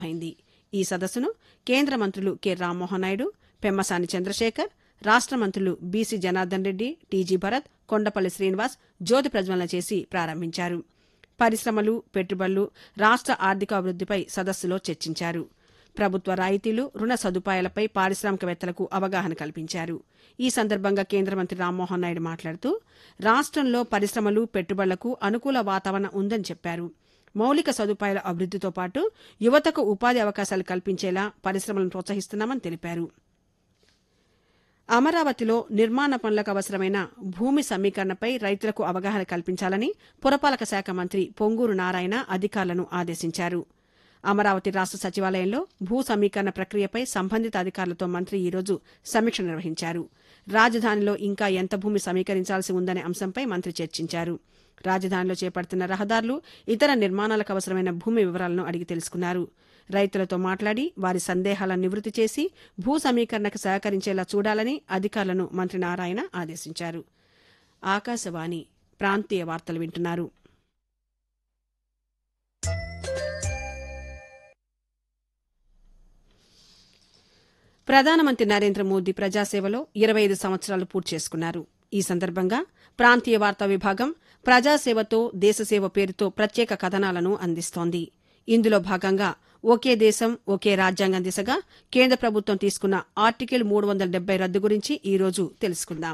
అయింది ఈ సదస్సును కేంద్ర మంత్రులు కె రామ్మోహన్ నాయుడు పెమ్మసాని చంద్రశేఖర్ రాష్ట మంత్రులు బీసీ జనార్దన్ రెడ్డి టీజీ భరత్ కొండపల్లి శ్రీనివాస్ జ్యోతి ప్రజ్వలన చేసి ప్రారంభించారు పరిశ్రమలు పెట్టుబడులు రాష్ట ఆర్థికాభివృద్దిపై సదస్సులో చర్చించారు ప్రభుత్వ రాయితీలు రుణ సదుపాయాలపై పారిశ్రామికవేత్తలకు అవగాహన కల్పించారు ఈ సందర్భంగా కేంద్ర మంత్రి రామ్మోహన్ నాయుడు మాట్లాడుతూ రాష్టంలో పరిశ్రమలు పెట్టుబడులకు అనుకూల వాతావరణం ఉందని చెప్పారు మౌలిక సదుపాయాల అభివృద్దితో పాటు యువతకు ఉపాధి అవకాశాలు కల్పించేలా పరిశ్రమలను ప్రోత్సహిస్తున్నామని తెలిపారు అమరావతిలో నిర్మాణ పనులకు అవసరమైన భూమి సమీకరణపై రైతులకు అవగాహన కల్పించాలని పురపాలక శాఖ మంత్రి పొంగూరు నారాయణ అధికారులను ఆదేశించారు అమరావతి రాష్ట సచివాలయంలో భూ సమీకరణ ప్రక్రియపై సంబంధిత అధికారులతో మంత్రి ఈరోజు సమీక్ష నిర్వహించారు రాజధానిలో ఇంకా ఎంత భూమి సమీకరించాల్సి ఉందనే అంశంపై మంత్రి చర్చించారు రాజధానిలో చేపడుతున్న రహదారులు ఇతర నిర్మాణాలకు అవసరమైన భూమి వివరాలను అడిగి తెలుసుకున్నారు రైతులతో మాట్లాడి వారి సందేహాలను నివృత్తి చేసి భూ సమీకరణకు సహకరించేలా చూడాలని అధికారులను మంత్రి నారాయణ ఆదేశించారు ఆకాశవాణి ప్రాంతీయ వార్తలు వింటున్నారు ప్రధానమంత్రి నరేంద్ర మోదీ ప్రజాసేవలో ఇరవై ఐదు సంవత్సరాలు పూర్తి చేసుకున్నారు ఈ సందర్భంగా ప్రాంతీయ వార్తా విభాగం ప్రజాసేవతో దేశసేవ పేరుతో ప్రత్యేక కథనాలను అందిస్తోంది ఇందులో భాగంగా ఒకే దేశం ఒకే రాజ్యాంగం దిశగా కేంద్ర ప్రభుత్వం తీసుకున్న ఆర్టికల్ మూడు వందల డెబ్బై రద్దు గురించి ఈరోజు తెలుసుకుందాం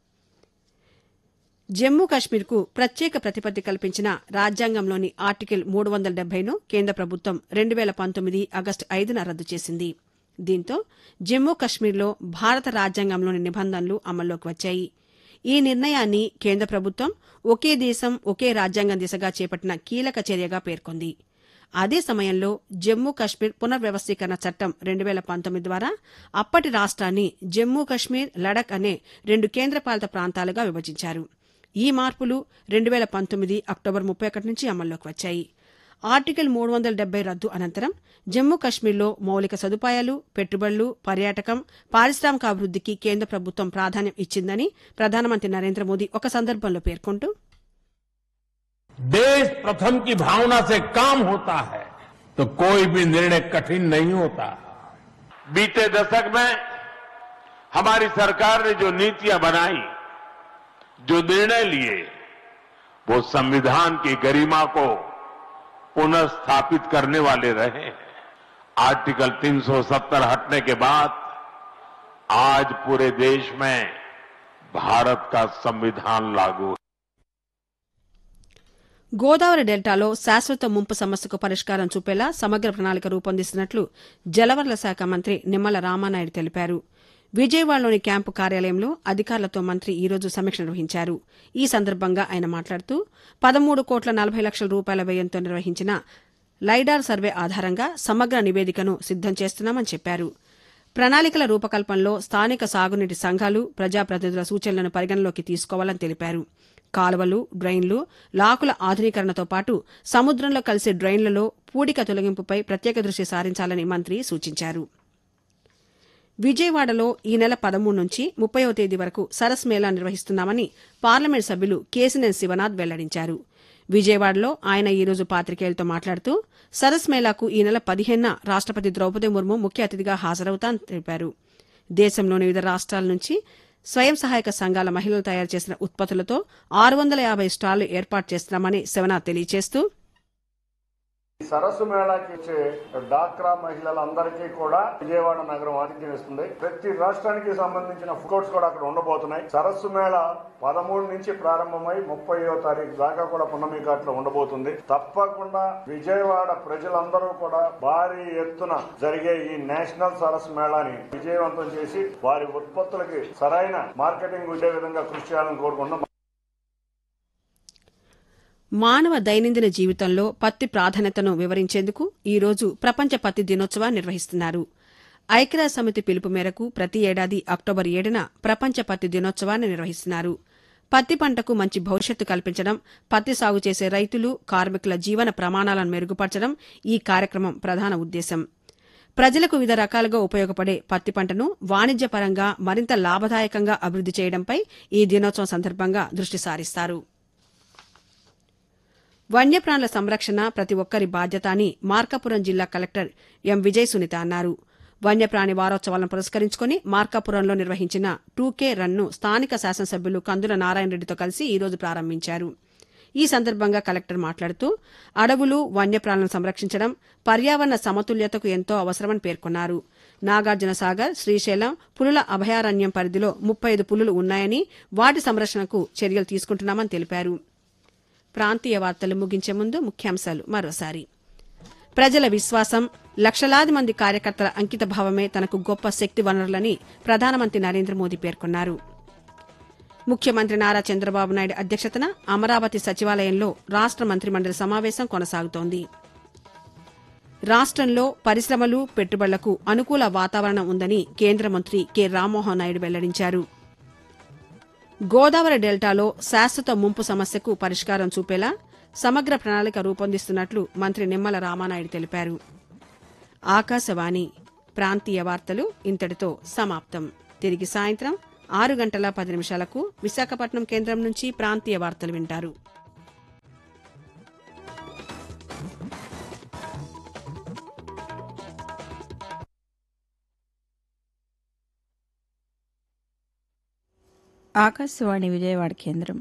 జమ్మూ కశ్మీర్కు ప్రత్యేక ప్రతిపత్తి కల్పించిన రాజ్యాంగంలోని ఆర్టికల్ మూడు వందల డెబ్బైను కేంద్ర ప్రభుత్వం రెండు వేల పంతొమ్మిది ఆగస్టు ఐదున రద్దు చేసింది దీంతో జమ్మూ కశ్మీర్లో భారత రాజ్యాంగంలోని నిబంధనలు అమల్లోకి వచ్చాయి ఈ నిర్ణయాన్ని కేంద్ర ప్రభుత్వం ఒకే దేశం ఒకే రాజ్యాంగం దిశగా చేపట్టిన కీలక చర్యగా పేర్కొంది అదే సమయంలో జమ్మూ కశ్మీర్ పునర్వ్యవస్థీకరణ చట్టం రెండు వేల పంతొమ్మిది ద్వారా అప్పటి రాష్ట్రాన్ని జమ్మూ కశ్మీర్ లడక్ అనే రెండు కేంద్రపాలిత ప్రాంతాలుగా విభజించారు ఈ మార్పులు రెండు వేల పంతొమ్మిది అక్టోబర్ ముప్పై ఒకటి నుంచి అమల్లోకి వచ్చాయి ఆర్టికల్ మూడు వందల డెబ్బై రద్దు అనంతరం జమ్మూ కశ్మీర్లో మౌలిక సదుపాయాలు పెట్టుబడులు పర్యాటకం పారిశ్రామికాభివృద్దికి కేంద్ర ప్రభుత్వం ప్రాధాన్యం ఇచ్చిందని ప్రధానమంత్రి నరేంద్ర మోదీ ఒక సందర్భంలో పేర్కొంటూ देश प्रथम की भावना से काम होता है तो कोई भी निर्णय कठिन नहीं होता बीते दशक में हमारी सरकार ने जो नीतियां बनाई जो निर्णय लिए वो संविधान की गरिमा को पुनर्स्थापित करने वाले रहे हैं आर्टिकल 370 हटने के बाद आज पूरे देश में भारत का संविधान लागू है గోదావరి డెల్టాలో శాశ్వత ముంపు సమస్యకు పరిష్కారం చూపేలా సమగ్ర ప్రణాళిక రూపొందిస్తున్నట్లు జలవనరుల శాఖ మంత్రి నిమ్మల రామానాయుడు తెలిపారు విజయవాడలోని క్యాంపు కార్యాలయంలో అధికారులతో మంత్రి ఈ రోజు సమీక్ష నిర్వహించారు ఈ సందర్భంగా ఆయన మాట్లాడుతూ పదమూడు కోట్ల నలభై లక్షల రూపాయల వ్యయంతో నిర్వహించిన లైడార్ సర్వే ఆధారంగా సమగ్ర నివేదికను సిద్దం చేస్తున్నామని చెప్పారు ప్రణాళికల రూపకల్పనలో స్థానిక సాగునీటి సంఘాలు ప్రజాప్రతినిధుల సూచనలను పరిగణలోకి తీసుకోవాలని తెలిపారు కాలువలు డ్రైన్లు లాకుల ఆధునీకరణతో పాటు సముద్రంలో కలిసే డ్రైన్లలో పూడిక తొలగింపుపై ప్రత్యేక దృష్టి సారించాలని మంత్రి సూచించారు విజయవాడలో ఈ నెల పదమూడు నుంచి ముప్పైవ తేదీ వరకు సరస్ మేళా నిర్వహిస్తున్నామని పార్లమెంట్ సభ్యులు కేసినేని శివనాథ్ వెల్లడించారు విజయవాడలో ఆయన ఈరోజు పాతికేయులతో మాట్లాడుతూ సరస్ మేళాకు ఈ నెల పదిహేనున రాష్టపతి ద్రౌపది ముర్ము ముఖ్య అతిథిగా హాజరవుతానని తెలిపారు దేశంలోని వివిధ రాష్ట్రాల నుంచి స్వయం సహాయక సంఘాల మహిళలు తయారు చేసిన ఉత్పత్తులతో ఆరు వందల యాభై స్టాళ్లు ఏర్పాటు చేస్తున్నామని శివనాథ్ తెలియజేస్తూ ఈ సరస్సు మేళాకి వచ్చే డాక్రా మహిళలందరికీ కూడా విజయవాడ నగరం ఆతిథ్యం ఇస్తుంది ప్రతి రాష్ట్రానికి సంబంధించిన ఫుడ్ కోర్ట్స్ కూడా అక్కడ ఉండబోతున్నాయి సరస్సు మేళ పదమూడు నుంచి ప్రారంభమై ముప్పయో తారీఖు దాకా కూడా పున్నమి ఘాట్లో ఉండబోతుంది తప్పకుండా విజయవాడ ప్రజలందరూ కూడా భారీ ఎత్తున జరిగే ఈ నేషనల్ సరస్సు మేళాని విజయవంతం చేసి వారి ఉత్పత్తులకి సరైన మార్కెటింగ్ ఉండే విధంగా కృషి చేయాలని కోరుకుంటున్నాం మానవ దైనందిన జీవితంలో పత్తి ప్రాధాన్యతను వివరించేందుకు ఈ రోజు ప్రపంచ పత్తి దినోత్సవాన్ని నిర్వహిస్తున్నారు ఐక్యరాజ్య సమితి పిలుపు మేరకు ప్రతి ఏడాది అక్టోబర్ ఏడున ప్రపంచ పత్తి దినోత్సవాన్ని నిర్వహిస్తున్నారు పత్తి పంటకు మంచి భవిష్యత్తు కల్పించడం పత్తి సాగు చేసే రైతులు కార్మికుల జీవన ప్రమాణాలను మెరుగుపరచడం ఈ కార్యక్రమం ప్రధాన ఉద్దేశం ప్రజలకు వివిధ రకాలుగా ఉపయోగపడే పత్తి పంటను వాణిజ్యపరంగా మరింత లాభదాయకంగా అభివృద్ది చేయడంపై ఈ దినోత్సవం సందర్భంగా దృష్టి సారిస్తారు వన్యప్రాణుల సంరక్షణ ప్రతి ఒక్కరి బాధ్యత అని మార్కాపురం జిల్లా కలెక్టర్ ఎం విజయ్ సునీత అన్నారు వన్యప్రాణి వారోత్సవాలను పురస్కరించుకుని మార్కాపురంలో నిర్వహించిన టూకే రన్ను స్థానిక శాసనసభ్యులు కందుల నారాయణరెడ్డితో కలిసి ఈ రోజు ప్రారంభించారు ఈ సందర్భంగా కలెక్టర్ మాట్లాడుతూ అడవులు వన్యప్రాణులను సంరక్షించడం పర్యావరణ సమతుల్యతకు ఎంతో అవసరమని పేర్కొన్నారు నాగార్జున సాగర్ శ్రీశైలం పులుల అభయారణ్యం పరిధిలో ముప్పై ఐదు పులులు ఉన్నాయని వాటి సంరక్షణకు చర్యలు తీసుకుంటున్నామని తెలిపారు ప్రాంతీయ వార్తలు ముగించే ముందు ముఖ్యాంశాలు మరోసారి ప్రజల విశ్వాసం లక్షలాది మంది కార్యకర్తల అంకిత భావమే తనకు గొప్ప శక్తి వనరులని ప్రధానమంత్రి నరేంద్ర మోదీ పేర్కొన్నారు ముఖ్యమంత్రి నారా చంద్రబాబు నాయుడు అధ్యక్షతన అమరావతి సచివాలయంలో రాష్ట మంత్రిమండలి సమావేశం కొనసాగుతోంది రాష్ట్రంలో పరిశ్రమలు పెట్టుబడులకు అనుకూల వాతావరణం ఉందని కేంద్ర మంత్రి కె రామ్మోహన్ నాయుడు వెల్లడించారు గోదావరి డెల్టాలో శాశ్వత ముంపు సమస్యకు పరిష్కారం చూపేలా సమగ్ర ప్రణాళిక రూపొందిస్తున్నట్లు మంత్రి నిమ్మల రామానాయుడు తెలిపారు ఆకాశవాణి ప్రాంతీయ వార్తలు ఇంతటితో సమాప్తం తిరిగి సాయంత్రం ఆరు గంటల పది నిమిషాలకు విశాఖపట్నం కేంద్రం నుంచి ప్రాంతీయ వార్తలు వింటారు ఆకాశవాణి విజయవాడ కేంద్రం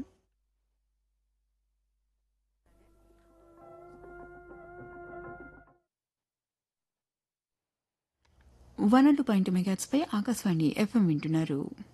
one and two point megahertz పై ఆకాశవాణి ఎఫ్ఎం వింటున్నారు